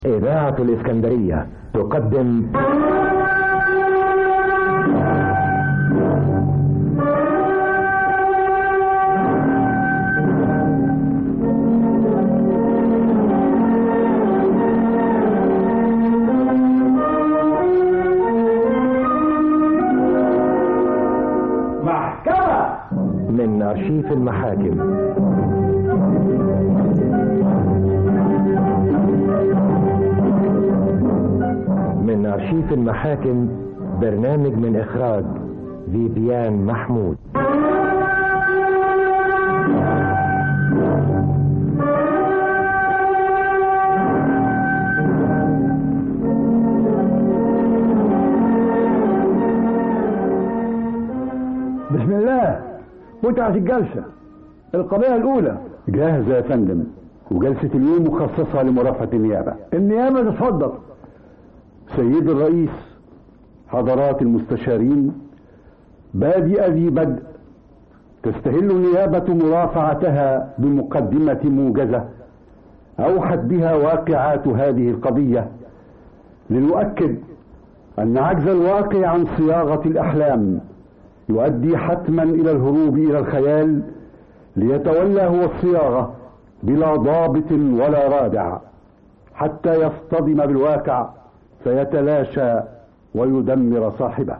إذاعة الإسكندرية تقدم محكمة من أرشيف المحاكم من أرشيف المحاكم برنامج من إخراج فيفيان محمود بسم الله متعة الجلسة القضية الأولى جاهزة يا فندم وجلسة اليوم مخصصة لمرافعة النيابة النيابة تتفضل سيد الرئيس حضرات المستشارين بادئ ذي بدء تستهل النيابة مرافعتها بمقدمة موجزة أوحت بها واقعات هذه القضية لنؤكد أن عجز الواقع عن صياغة الأحلام يؤدي حتما إلى الهروب إلى الخيال ليتولى هو الصياغة بلا ضابط ولا رادع حتى يصطدم بالواقع فيتلاشى ويدمر صاحبه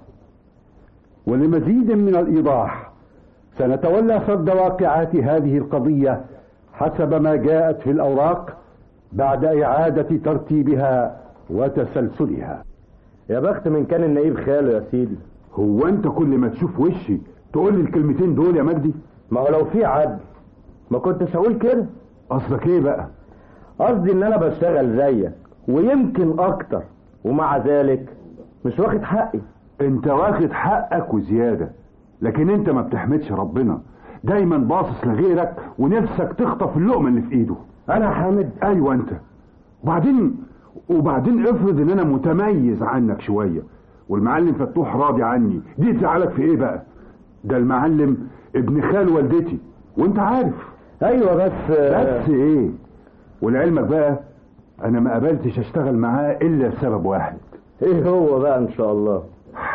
ولمزيد من الإيضاح سنتولى سرد واقعات هذه القضية حسب ما جاءت في الأوراق بعد إعادة ترتيبها وتسلسلها يا بخت من كان النقيب خاله يا سيدي هو انت كل ما تشوف وشي تقول لي الكلمتين دول يا مجدي ما هو لو في عدل ما كنتش هقول كده قصدك ايه بقى قصدي ان انا بشتغل زيك ويمكن اكتر ومع ذلك مش واخد حقي انت واخد حقك وزيادة لكن انت ما بتحمدش ربنا دايما باصص لغيرك ونفسك تخطف اللقمة اللي في ايده انا حامد ايوه انت وبعدين وبعدين افرض ان انا متميز عنك شوية والمعلم فتوح راضي عني دي تزعلك في ايه بقى ده المعلم ابن خال والدتي وانت عارف ايوه بس بس ايه ولعلمك بقى انا ما قبلتش اشتغل معاه الا لسبب واحد ايه هو بقى ان شاء الله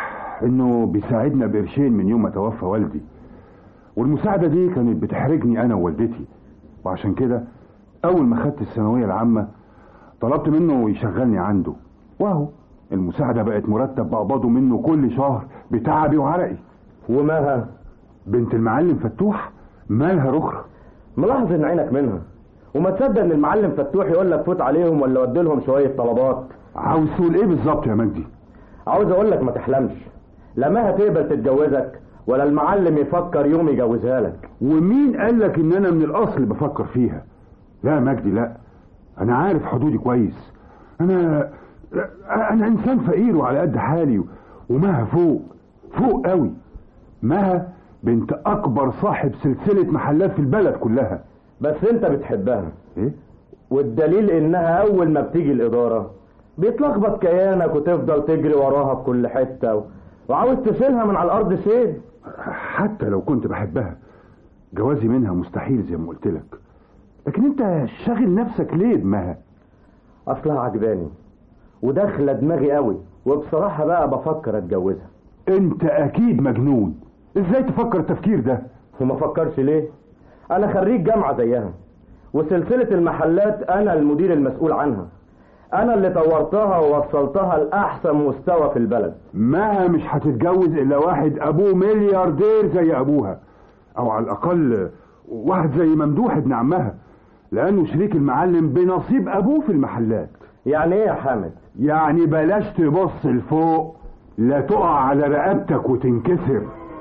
انه بيساعدنا بقرشين من يوم ما توفى والدي والمساعدة دي كانت بتحرجني انا ووالدتي وعشان كده اول ما خدت الثانوية العامة طلبت منه يشغلني عنده واهو المساعدة بقت مرتب بقبضه منه كل شهر بتعبي وعرقي وماها بنت المعلم فتوح مالها رخرة ملاحظ ان عينك منها وما تصدق ان المعلم فتوح يقول لك فوت عليهم ولا ودي لهم شويه طلبات عاوز تقول ايه بالظبط يا مجدي عاوز اقول لك ما تحلمش لا ما هتقبل تتجوزك ولا المعلم يفكر يوم يجوزها لك ومين قال لك ان انا من الاصل بفكر فيها لا يا مجدي لا انا عارف حدودي كويس انا انا انسان فقير وعلى قد حالي ومها فوق فوق قوي مها بنت اكبر صاحب سلسلة محلات في البلد كلها بس انت بتحبها ايه والدليل انها اول ما بتيجي الاداره بيتلخبط كيانك وتفضل تجري وراها في كل حته و... وعاوز تشيلها من على الارض شيل حتى لو كنت بحبها جوازي منها مستحيل زي ما قلت لك لكن انت شاغل نفسك ليه بمها اصلها عجباني وداخله دماغي قوي وبصراحه بقى بفكر اتجوزها انت اكيد مجنون ازاي تفكر التفكير ده وما فكرش ليه انا خريج جامعه زيها وسلسله المحلات انا المدير المسؤول عنها انا اللي طورتها ووصلتها لاحسن مستوى في البلد مها مش هتتجوز الا واحد ابوه ملياردير زي ابوها او على الاقل واحد زي ممدوح ابن عمها لانه شريك المعلم بنصيب ابوه في المحلات يعني ايه يا حامد يعني بلاش تبص لفوق لا تقع على رقبتك وتنكسر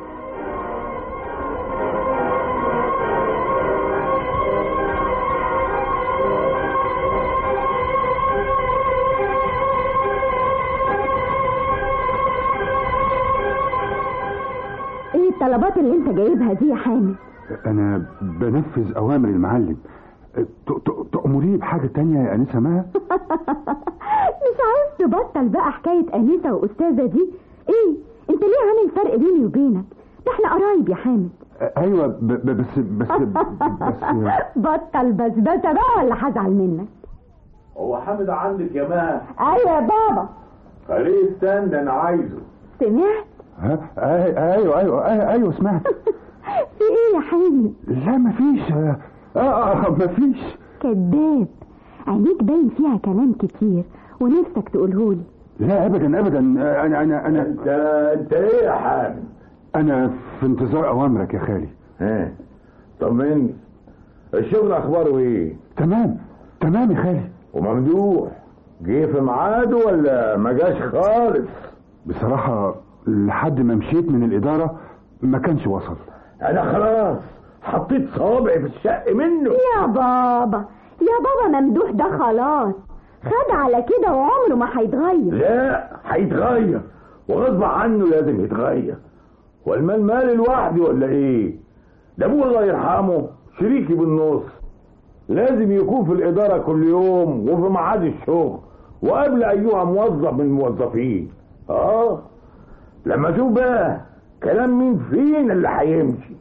ايه الطلبات اللي انت جايبها دي يا حامد انا بنفذ اوامر المعلم ت- ت- تأمريه بحاجة تانية يا أنسة مها مش عايز تبطل بقى حكاية أنيسة وأستاذة دي ايه انت ليه عامل فرق بيني وبينك ده احنا قرايب يا حامد ايوه ب- ب- بس بس بس بطل بسبسة بقى ولا هزعل منك هو حامد عندك يا مان ايوه يا بابا خليه يستنى انا عايزه سمعت ها آه، ايوه ايوه ايوه, أيوة سمعت في ايه يا حامد لا مفيش اه اه مفيش كذاب عينيك باين فيها كلام كتير ونفسك تقولهولي لا ابدا ابدا آه، انا انا انا انت انت ايه يا حامد انا في انتظار اوامرك يا خالي ها طمني الشغل اخباره ايه تمام تمام يا خالي وممدوح جه في ميعاده ولا ما جاش خالص بصراحة لحد ما مشيت من الإدارة ما كانش وصل انا خلاص حطيت صوابعي في الشق منه يا بابا يا بابا ممدوح ده خلاص خد على كده وعمره ما هيتغير لا هيتغير وغصب عنه لازم يتغير والمال مالي لوحدي ولا ايه ده ابوه الله يرحمه شريكي بالنص لازم يكون في الاداره كل يوم وفي ميعاد الشغل وقبل ايها موظف من الموظفين اه لما اشوف بقى كلام مين فينا اللي هيمشي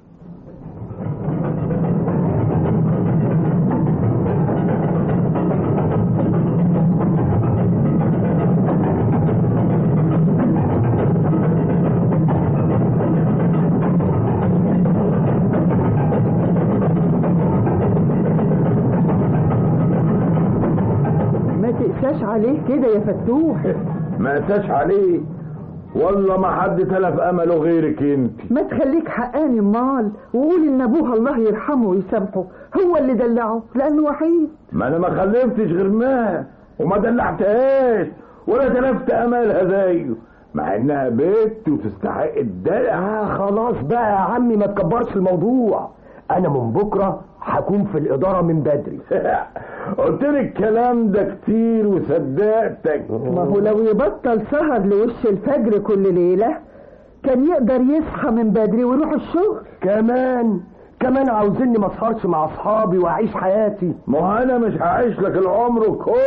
ما تقساش عليه كده يا فتوح ما انساش عليه والله ما حد تلف امله غيرك انت ما تخليك حقاني امال وقول ان ابوها الله يرحمه ويسامحه هو اللي دلعه لانه وحيد ما انا ما خلفتش غير ما وما دلعتهاش ولا تلفت امالها زيه مع انها بنت وتستحق الدلع آه خلاص بقى يا عمي ما تكبرش الموضوع انا من بكره هكون في الاداره من بدري قلت لك الكلام ده كتير وصدقتك ما هو لو يبطل سهر لوش الفجر كل ليلة كان يقدر يصحى من بدري ويروح الشغل كمان كمان عاوزيني ما اسهرش مع اصحابي واعيش حياتي ما هو انا مش هعيش لك العمر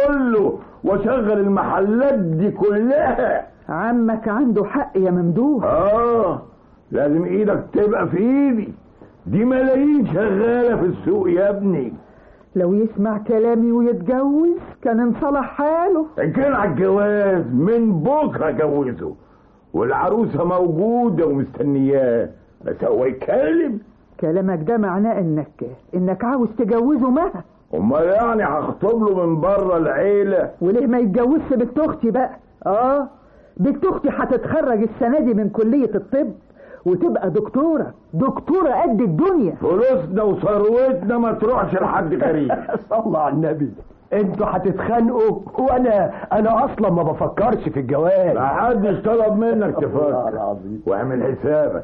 كله واشغل المحلات دي كلها عمك عنده حق يا ممدوح اه لازم ايدك تبقى في ايدي دي ملايين شغالة في السوق يا ابني لو يسمع كلامي ويتجوز كان انصلح حاله ان كان على الجواز من بكره جوزه والعروسه موجوده ومستنياه بس هو يتكلم كلامك ده معناه انك انك عاوز تجوزه مها امال يعني هخطب له من بره العيله وليه ما يتجوزش بنت اختي بقى اه بنت اختي هتتخرج السنه دي من كليه الطب وتبقى دكتوره دكتوره قد الدنيا فلوسنا وثروتنا ما تروحش لحد غريب صلى على النبي انتوا هتتخانقوا وانا انا اصلا ما بفكرش في الجواز ما حدش طلب منك الله تفكر العظيم. واعمل حسابك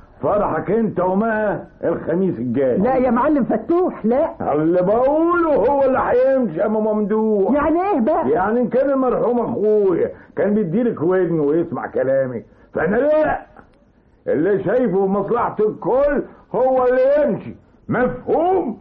فرحك انت وما الخميس الجاي لا يا معلم فتوح لا اللي بقوله هو اللي هيمشي يا ماما ممدوح يعني ايه بقى يعني ان كان المرحوم اخويا كان بيديلك ودن ويسمع كلامي فانا لا اللي شايفه مصلحة الكل هو اللي يمشي مفهوم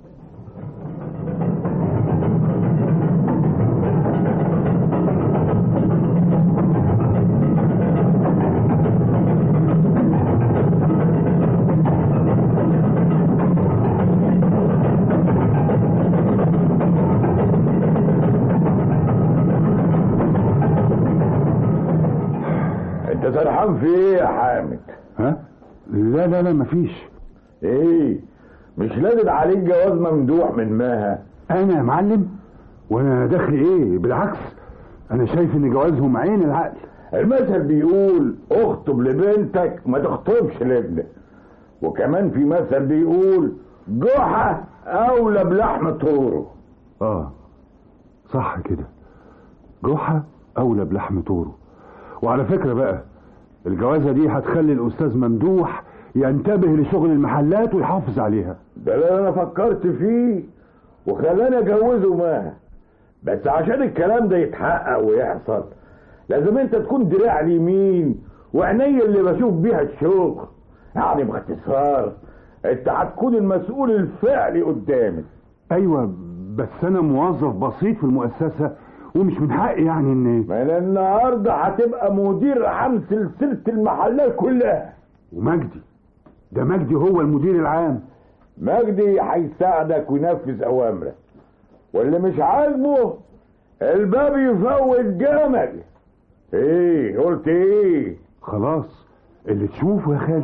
انت سرحان في ايه يا حامد ها لا لا لا مفيش ايه مش لازم عليك جواز ممدوح من ماها انا يا معلم وانا دخلي ايه بالعكس انا شايف ان جوازهم عين العقل المثل بيقول اخطب لبنتك ما تخطبش لابنك وكمان في مثل بيقول جحا اولى بلحم طوره اه صح كده جحا اولى بلحم طوره وعلى فكرة بقى الجوازة دي هتخلي الاستاذ ممدوح ينتبه لشغل المحلات ويحافظ عليها ده اللي انا فكرت فيه وخلاني اجوزه معاها بس عشان الكلام ده يتحقق ويحصل لازم انت تكون دراع اليمين وعيني اللي بشوف بيها الشغل يعني باختصار انت هتكون المسؤول الفعلي قدامي ايوه بس انا موظف بسيط في المؤسسة ومش من حقي يعني ان من النهارده هتبقى مدير عام سلسله المحلات كلها ومجدي ده مجدي هو المدير العام مجدي هيساعدك وينفذ اوامرك واللي مش عاجبه الباب يفوت جمل ايه قلت ايه خلاص اللي تشوفه يا خالي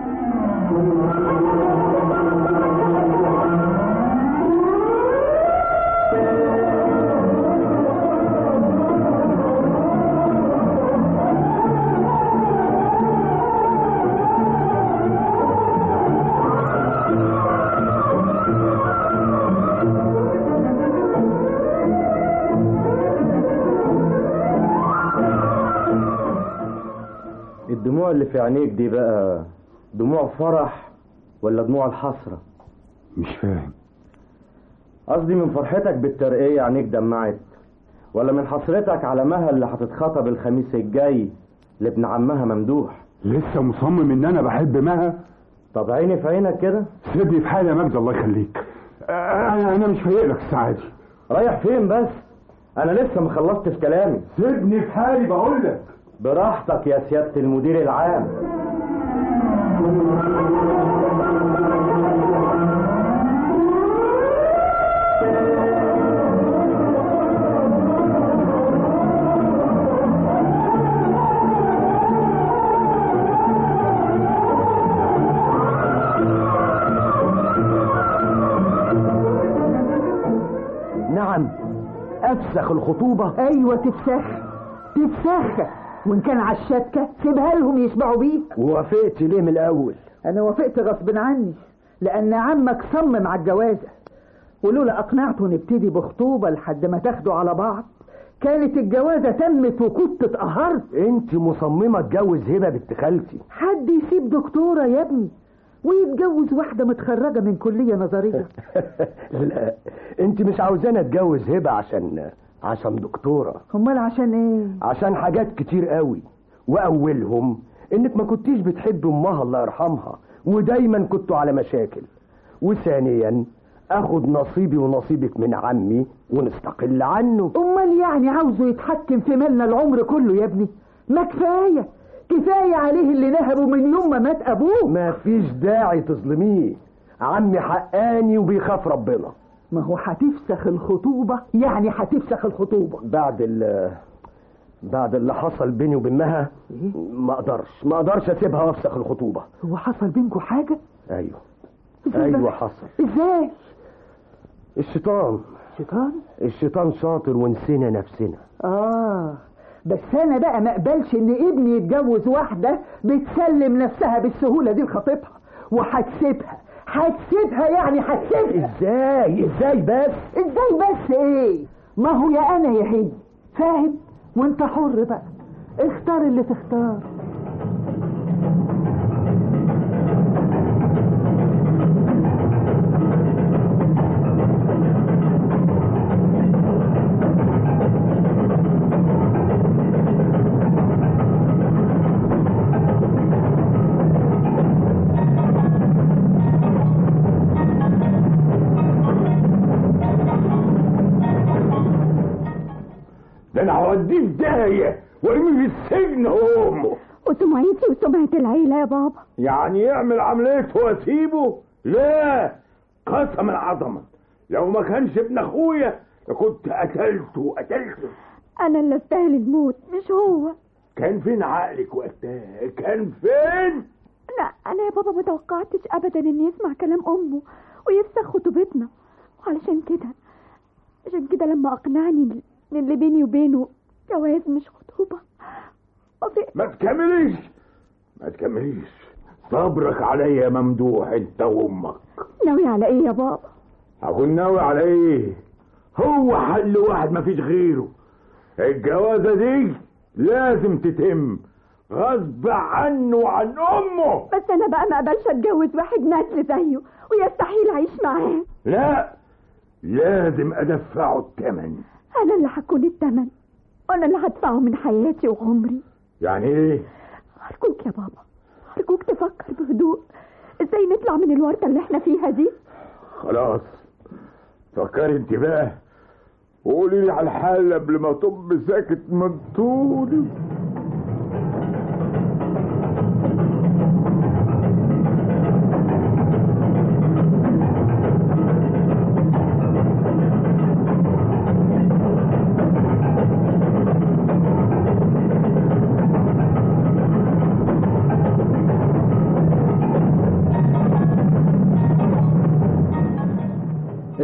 الدموع اللي في عينيك دي بقى دموع فرح ولا دموع الحسرة مش فاهم قصدي من فرحتك بالترقية عينيك دمعت ولا من حسرتك على مها اللي هتتخطب الخميس الجاي لابن عمها ممدوح لسه مصمم ان انا بحب مها طب عيني في عينك كده سيبني في حالي يا مجد الله يخليك انا انا مش فايق لك الساعه دي رايح فين بس انا لسه ما خلصتش كلامي سيبني في حالي بقول لك براحتك يا سيادة المدير العام نعم افسخ الخطوبة ايوه تفسخ تفسخ وان كان على الشبكة سيبها لهم يشبعوا بيك ووافقت ليه من الاول انا وافقت غصب عني لان عمك صمم على الجوازة ولولا اقنعته نبتدي بخطوبة لحد ما تاخدوا على بعض كانت الجوازة تمت وكنت اتقهرت انت مصممة اتجوز هبة بنت خالتي حد يسيب دكتورة يا ابني ويتجوز واحدة متخرجة من كلية نظرية لا انت مش عاوزاني اتجوز هبة عشان عشان دكتورة امال عشان ايه عشان حاجات كتير قوي واولهم انك ما كنتيش بتحبي امها الله يرحمها ودايما كنتوا على مشاكل وثانيا اخد نصيبي ونصيبك من عمي ونستقل عنه امال يعني عاوزه يتحكم في مالنا العمر كله يا ابني ما كفايه كفايه عليه اللي نهبه من يوم ما مات ابوه ما فيش داعي تظلميه عمي حقاني وبيخاف ربنا ما هو هتفسخ الخطوبه يعني هتفسخ الخطوبه بعد ال بعد اللي حصل بيني وبين مها ما اقدرش ما اقدرش اسيبها وافسخ الخطوبه هو حصل بينكم حاجه ايوه إزاي ايوه بقى؟ حصل ازاي الشيطان شيطان الشيطان شاطر ونسينا نفسنا اه بس انا بقى ما اقبلش ان ابني يتجوز واحده بتسلم نفسها بالسهوله دي لخطيبها وهتسيبها هتسيبها يعني هتسيبها ازاي ازاي بس ازاي بس ايه ما هو يا انا يا هي فاهم وانت حر بقى اختار اللي تختار ده انا هوديه في داهيه وارميه في السجن هو امه وسمعتي وسمعة العيلة يا بابا يعني يعمل عمليته واسيبه لا قسم العظمه لو ما كانش ابن اخويا لكنت قتلته وقتلته أنا اللي استاهل الموت مش هو كان فين عقلك وقتها كان فين لا أنا يا بابا ما توقعتش أبدا إن يسمع كلام أمه ويفسخ خطوبتنا وعلشان كده عشان كده لما أقنعني إن اللي بيني وبينه جواز مش خطوبة وافقت ما تكمليش ما تكمليش صبرك عليا يا ممدوح انت وامك ناوي على إيه يا بابا هكون ناوي على ايه هو حل واحد مفيش غيره الجوازة دي لازم تتم غصب عنه وعن امه بس أنا بقى ما أقبلش أتجوز واحد نسل زيه ويستحيل أعيش معاه لا لازم ادفعه الثمن أنا اللي هكون التمن وأنا اللي هدفعه من حياتي وعمري يعني ايه أرجوك يا بابا أرجوك تفكر بهدوء إزاي نطلع من الورطة اللي احنا فيها دي خلاص فكري انت بقى قولي لي على الحال قبل ما طب ساكت من طولي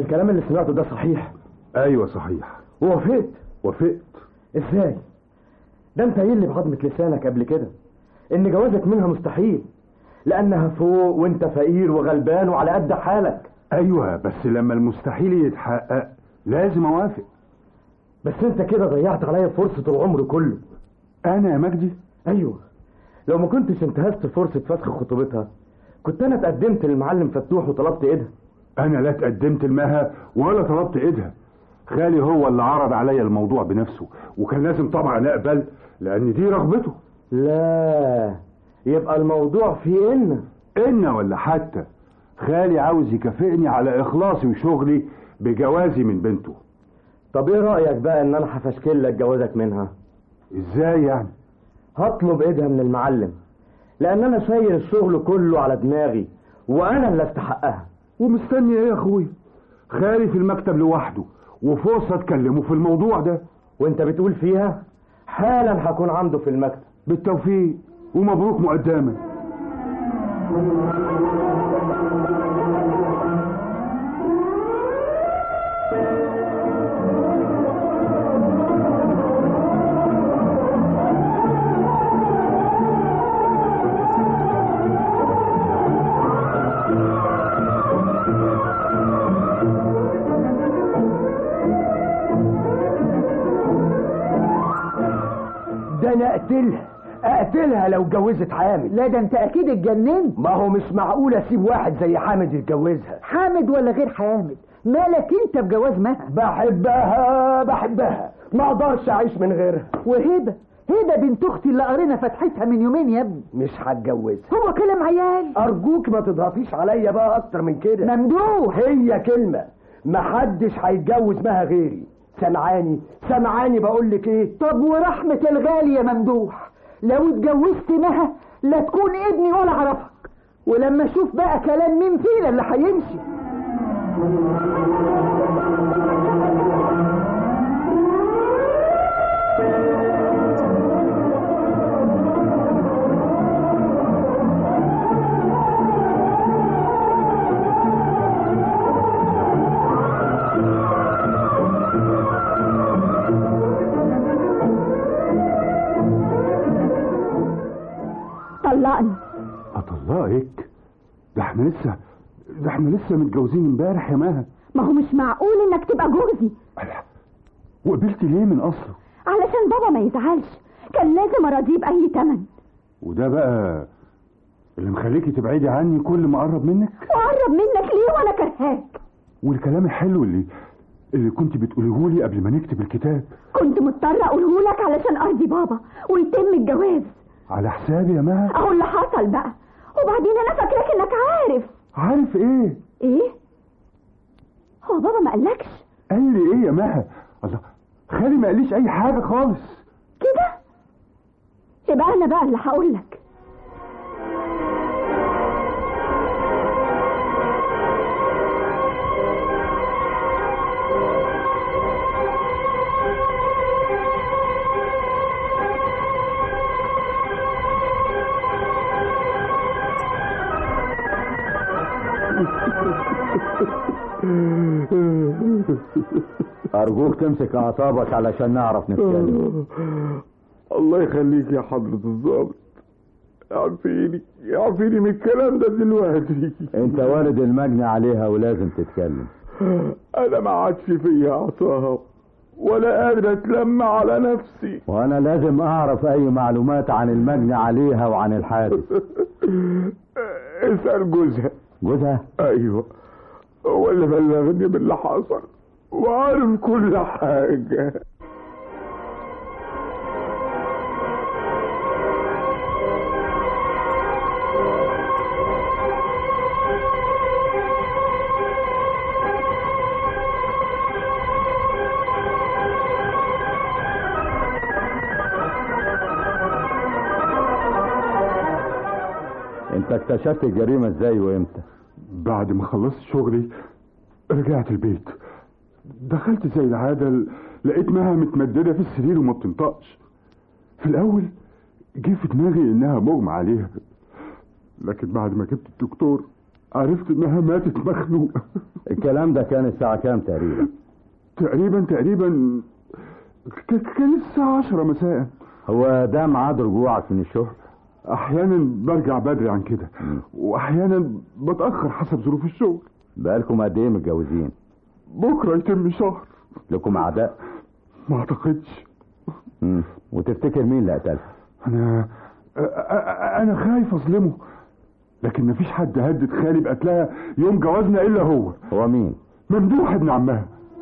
الكلام اللي سمعته ده صحيح ايوه صحيح ووافقت وافقت ازاي ده انت قايل لي بعضمة لسانك قبل كده ان جوازك منها مستحيل لانها فوق وانت فقير وغلبان وعلى قد حالك ايوه بس لما المستحيل يتحقق لازم اوافق بس انت كده ضيعت عليا فرصة العمر كله انا يا مجدي ايوه لو ما كنتش انتهزت فرصة فسخ خطوبتها كنت انا اتقدمت للمعلم فتوح وطلبت ايدها انا لا اتقدمت لمها ولا طلبت ايدها خالي هو اللي عرض عليا الموضوع بنفسه وكان لازم طبعا اقبل لان دي رغبته لا يبقى الموضوع فيه ان ان ولا حتى خالي عاوز يكافئني على اخلاصي وشغلي بجوازي من بنته طب ايه رأيك بقى ان انا هفشكل لك جوازك منها ازاي يعني هطلب ايدها من المعلم لان انا شايل الشغل كله على دماغي وانا اللي استحقها ومستني ايه يا اخويا خالي في المكتب لوحده وفرصه اتكلموا في الموضوع ده وانت بتقول فيها حالا هكون عنده في المكتب بالتوفيق ومبروك مقدما ده انا اقتلها اقتلها لو اتجوزت حامد لا ده انت اكيد اتجننت ما هو مش معقول اسيب واحد زي حامد يتجوزها حامد ولا غير حامد مالك انت بجواز مها بحبها بحبها ما اقدرش اعيش من غيرها وهبه هبه بنت اختي اللي قرينا فتحتها من يومين يا ابني مش هتجوزها هو كلام عيال ارجوك ما تضغطيش عليا بقى اكتر من كده ممدوح هي كلمة محدش هيتجوز معاها غيري سمعاني سمعاني بقول لك ايه طب ورحمة الغالي يا ممدوح لو اتجوزت مها لا تكون ابني ولا اعرفك ولما اشوف بقى كلام مين فينا اللي هيمشي طلقني اطلقك ده احنا لسه ده احنا لسه متجوزين امبارح يا مها ما هو مش معقول انك تبقى جوزي ألا، وقبلتي ليه من اصله علشان بابا ما يزعلش كان لازم اراضيه باي تمن وده بقى اللي مخليكي تبعدي عني كل ما اقرب منك واقرب منك ليه وانا كرهاك والكلام الحلو اللي اللي كنت بتقوليه لي قبل ما نكتب الكتاب كنت مضطرة اقوله لك علشان ارضي بابا ويتم الجواز على حسابي يا مها اهو اللي حصل بقى وبعدين انا فاكراك انك عارف عارف ايه ايه هو بابا ما قالكش قال لي ايه يا مها الله خالي ما قاليش اي حاجه خالص كده يبقى انا بقى اللي هقول لك ارجوك تمسك اعصابك علشان نعرف نتكلم الله يخليك يا حضرة الضابط عارفيني عارفيني من الكلام ده دلوقتي انت والد المجني عليها ولازم تتكلم انا ما عادش فيا اعصاب ولا قادر اتلم على نفسي وانا لازم اعرف اي معلومات عن المجني عليها وعن الحادث اسأل جوزها جوزها ايوه هو اللي بلغني باللي حصل وعارف كل حاجة انت اكتشفت الجريمة ازاي وامتى بعد ما خلصت شغلي رجعت البيت دخلت زي العادة لقيت مها متمددة في السرير وما بتنطقش في الأول جه في دماغي إنها مغمى عليها لكن بعد ما جبت الدكتور عرفت انها ماتت مخنوقة الكلام ده كان الساعة كام تقريبا تقريبا تقريبا ك- كان الساعة عشرة مساء هو ده ميعاد رجوعك من الشغل احيانا برجع بدري عن كده واحيانا بتأخر حسب ظروف الشغل بقالكم قد ايه متجوزين بكرة يتم شهر لكم اعداء ما اعتقدش مم. وتفتكر مين اللي قتلها انا أ- أ- انا خايف اظلمه لكن مفيش حد هدد خالي بقتلها يوم جوازنا الا هو هو مين ممدوح ابن عمها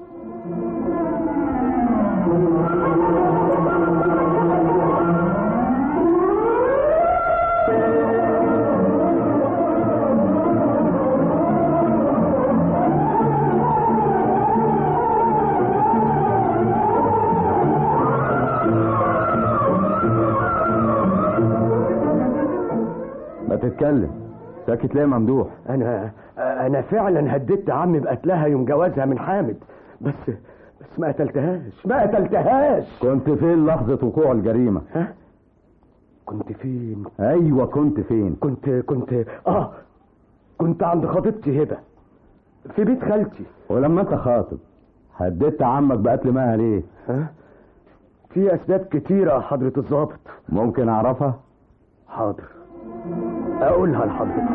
ما تتكلم ساكت ليه يا ممدوح انا انا فعلا هددت عمي بقتلها يوم جوازها من حامد بس بس ما قتلتهاش ما قتلتهاش كنت فين لحظة وقوع الجريمة ها كنت فين ايوه كنت فين كنت كنت اه كنت عند خطيبتي هبه في بيت خالتي ولما انت خاطب هددت عمك بقتل مها ليه ها في اسباب كتيره حضره الضابط ممكن اعرفها حاضر اقولها لحضرتك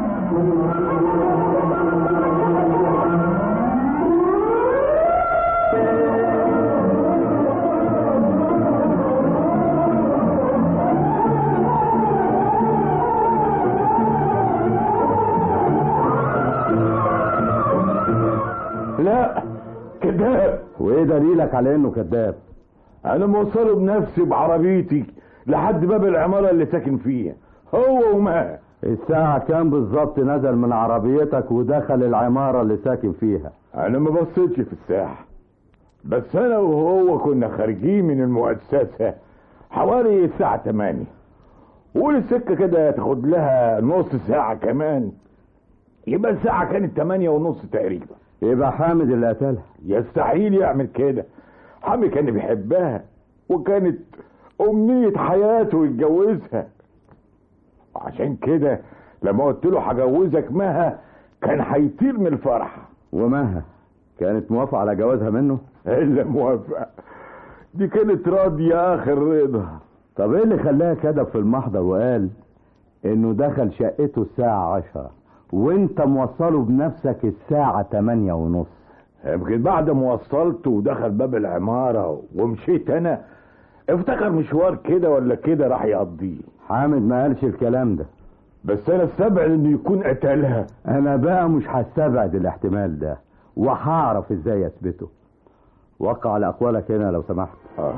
لا كذاب وايه دليلك على انه كذاب انا موصله بنفسي بعربيتي لحد باب العمارة اللي ساكن فيها هو وما الساعة كام بالظبط نزل من عربيتك ودخل العمارة اللي ساكن فيها انا ما بصيتش في الساعة بس انا وهو كنا خارجين من المؤسسة حوالي الساعة 8 قول السكة كده تاخد لها نص ساعة كمان يبقى الساعة كانت 8 ونص تقريبا يبقى حامد اللي قتلها يستحيل يعمل كده حامي كان بيحبها وكانت أمنية حياته يتجوزها عشان كده لما قلت له هجوزك مها كان هيطير من الفرح ومها كانت موافقة على جوازها منه الا موافقة دي كانت راضية اخر رضا طب ايه اللي خلاها كذب في المحضر وقال انه دخل شقته الساعة عشرة وانت موصله بنفسك الساعة تمانية ونص يمكن بعد ما وصلت ودخل باب العمارة ومشيت انا افتكر مشوار كده ولا كده راح يقضيه حامد ما قالش الكلام ده بس انا استبعد انه يكون قتلها انا بقى مش هستبعد الاحتمال ده وهعرف ازاي اثبته وقع على اقوالك هنا لو سمحت اه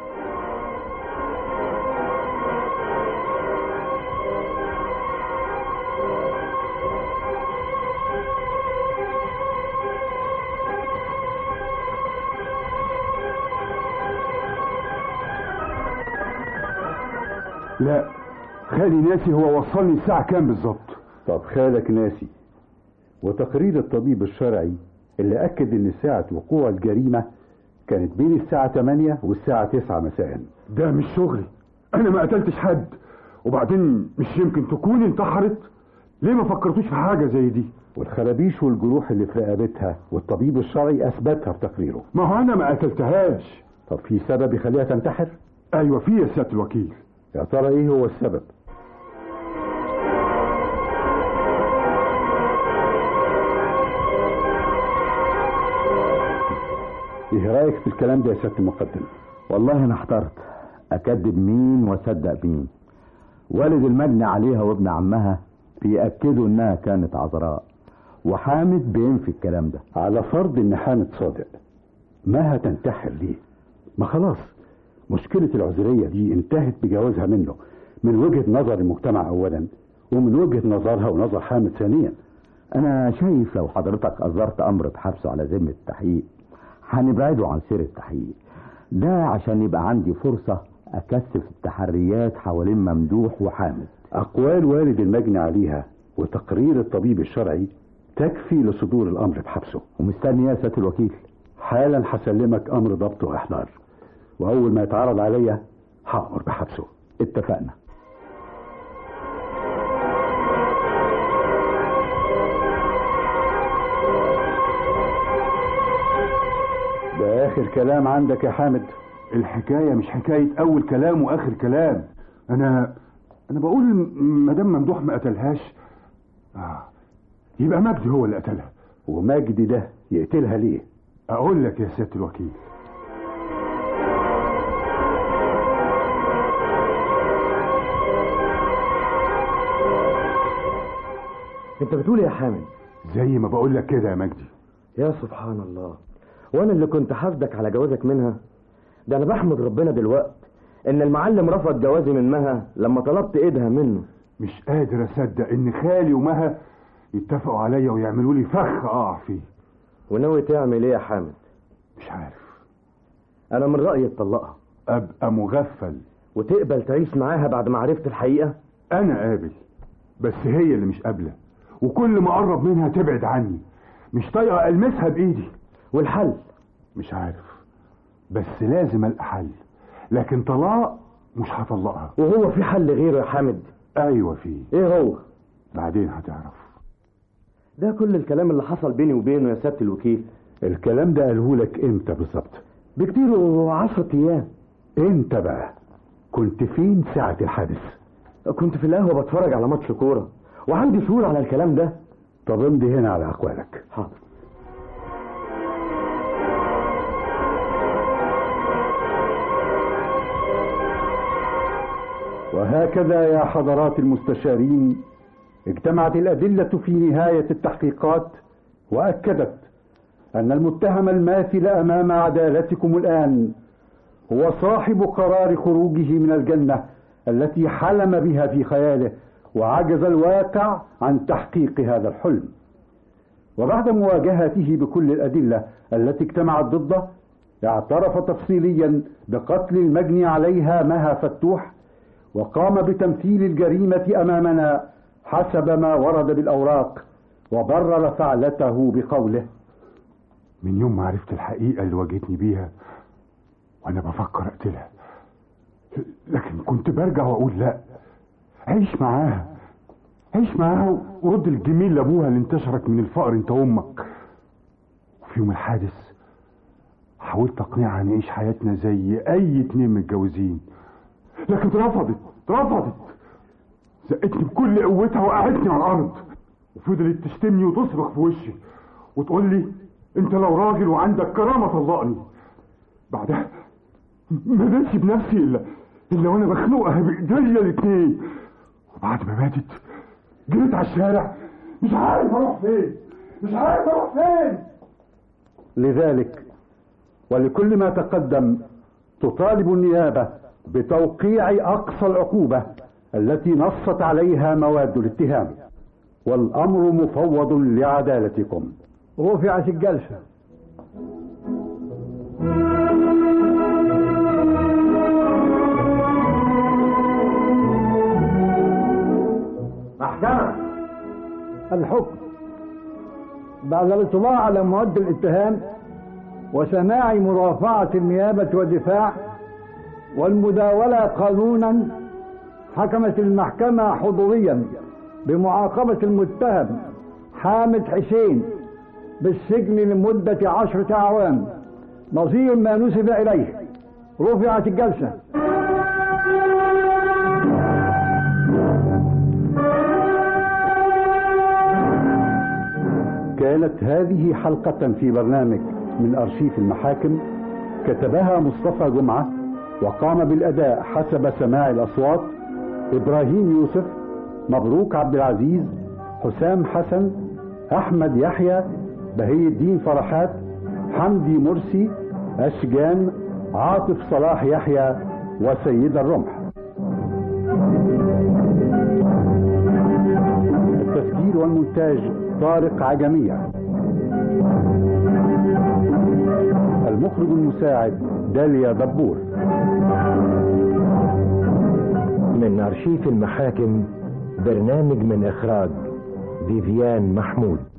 لا خالي ناسي هو وصلني الساعة كام بالظبط طب خالك ناسي وتقرير الطبيب الشرعي اللي أكد إن ساعة وقوع الجريمة كانت بين الساعة 8 والساعة 9 مساء ده مش شغلي انا ما قتلتش حد وبعدين مش يمكن تكون انتحرت ليه ما فكرتوش في حاجة زي دي والخرابيش والجروح اللي في رقبتها والطبيب الشرعي أثبتها في تقريره ما هو انا ما قتلتهاش طب في سبب يخليها تنتحر؟ ايوه في يا سيادة الوكيل يا ترى إيه هو السبب؟ إيه رأيك في الكلام ده يا سيادة المقدم؟ والله انا احترت اكذب مين واصدق مين والد المجني عليها وابن عمها بيأكدوا انها كانت عذراء وحامد بينفي الكلام ده على فرض ان حامد صادق ما هتنتحر ليه ما خلاص مشكلة العذرية دي انتهت بجوازها منه من وجهة نظر المجتمع اولا ومن وجهة نظرها ونظر حامد ثانيا انا شايف لو حضرتك اصدرت امر بحبسه على ذمة التحقيق هنبعده عن سير التحقيق ده عشان يبقى عندي فرصة اكثف التحريات حوالين ممدوح وحامد اقوال والد المجني عليها وتقرير الطبيب الشرعي تكفي لصدور الامر بحبسه ومستني يا سيادة الوكيل حالا هسلمك امر ضبط واحضار واول ما يتعرض عليا هامر بحبسه اتفقنا ده اخر كلام عندك يا حامد الحكايه مش حكايه اول كلام واخر كلام انا انا بقول ما دام ممدوح ما قتلهاش اه يبقى مجدي هو اللي قتلها ومجدي ده يقتلها ليه اقول لك يا سياده الوكيل انت بتقول إيه يا حامد زي ما بقول لك كده يا مجدي يا سبحان الله وانا اللي كنت حاسدك على جوازك منها ده انا بحمد ربنا دلوقتي ان المعلم رفض جوازي من مها لما طلبت ايدها منه مش قادر اصدق ان خالي ومها يتفقوا عليا ويعملوا لي فخ اقع فيه وناوي تعمل ايه يا حامد مش عارف انا من رايي تطلقها ابقى مغفل وتقبل تعيش معاها بعد ما عرفت الحقيقه انا قابل بس هي اللي مش قابله وكل ما اقرب منها تبعد عني مش طايقه المسها بايدي والحل مش عارف بس لازم القى حل لكن طلاق مش هطلقها وهو في حل غيره يا حامد ايوه فيه ايه هو بعدين هتعرف ده كل الكلام اللي حصل بيني وبينه يا سياده الوكيل الكلام ده قاله لك امتى بالظبط بكتير وعشرة ايام انت بقى كنت فين ساعة الحادث كنت في القهوه بتفرج على ماتش كوره وعندي شهور على الكلام ده طب امضي هنا على اقوالك حاضر وهكذا يا حضرات المستشارين اجتمعت الأدلة في نهاية التحقيقات وأكدت أن المتهم الماثل أمام عدالتكم الآن هو صاحب قرار خروجه من الجنة التي حلم بها في خياله وعجز الواقع عن تحقيق هذا الحلم وبعد مواجهته بكل الأدلة التي اجتمعت ضده اعترف تفصيليا بقتل المجني عليها مها فتوح وقام بتمثيل الجريمة أمامنا حسب ما ورد بالأوراق وبرر فعلته بقوله من يوم ما عرفت الحقيقة اللي واجهتني بيها وأنا بفكر أقتلها لكن كنت برجع وأقول لا عيش معاها عيش معاها ورد الجميل لأبوها اللي انتشرك من الفقر أنت وأمك وفي يوم الحادث حاولت أقنعها نعيش حياتنا زي أي اتنين متجوزين لكن رفضت رفضت زقتني بكل قوتها وقعتني على الارض وفضلت تشتمني وتصرخ في وشي وتقول لي انت لو راجل وعندك كرامه طلقني بعدها ما دلش بنفسي الا الا وانا بخنقها بايديا الاتنين وبعد ما ماتت جريت على الشارع مش عارف اروح فين مش عارف اروح فين لذلك ولكل ما تقدم تطالب النيابة بتوقيع أقصى العقوبة التي نصت عليها مواد الاتهام والأمر مفوض لعدالتكم رفعت الجلسة محكمة الحكم بعد الاطلاع على مواد الاتهام وسماع مرافعة النيابة والدفاع والمداولة قانونا حكمت المحكمة حضوريا بمعاقبة المتهم حامد حسين بالسجن لمدة عشرة أعوام نظير ما نسب إليه رفعت الجلسة كانت هذه حلقة في برنامج من أرشيف المحاكم كتبها مصطفى جمعة وقام بالأداء حسب سماع الأصوات إبراهيم يوسف مبروك عبد العزيز حسام حسن أحمد يحيى بهي الدين فرحات حمدي مرسي أشجان عاطف صلاح يحيى وسيد الرمح التسجيل والمونتاج طارق عجمية المخرج المساعد داليا دبور من أرشيف المحاكم برنامج من إخراج فيفيان محمود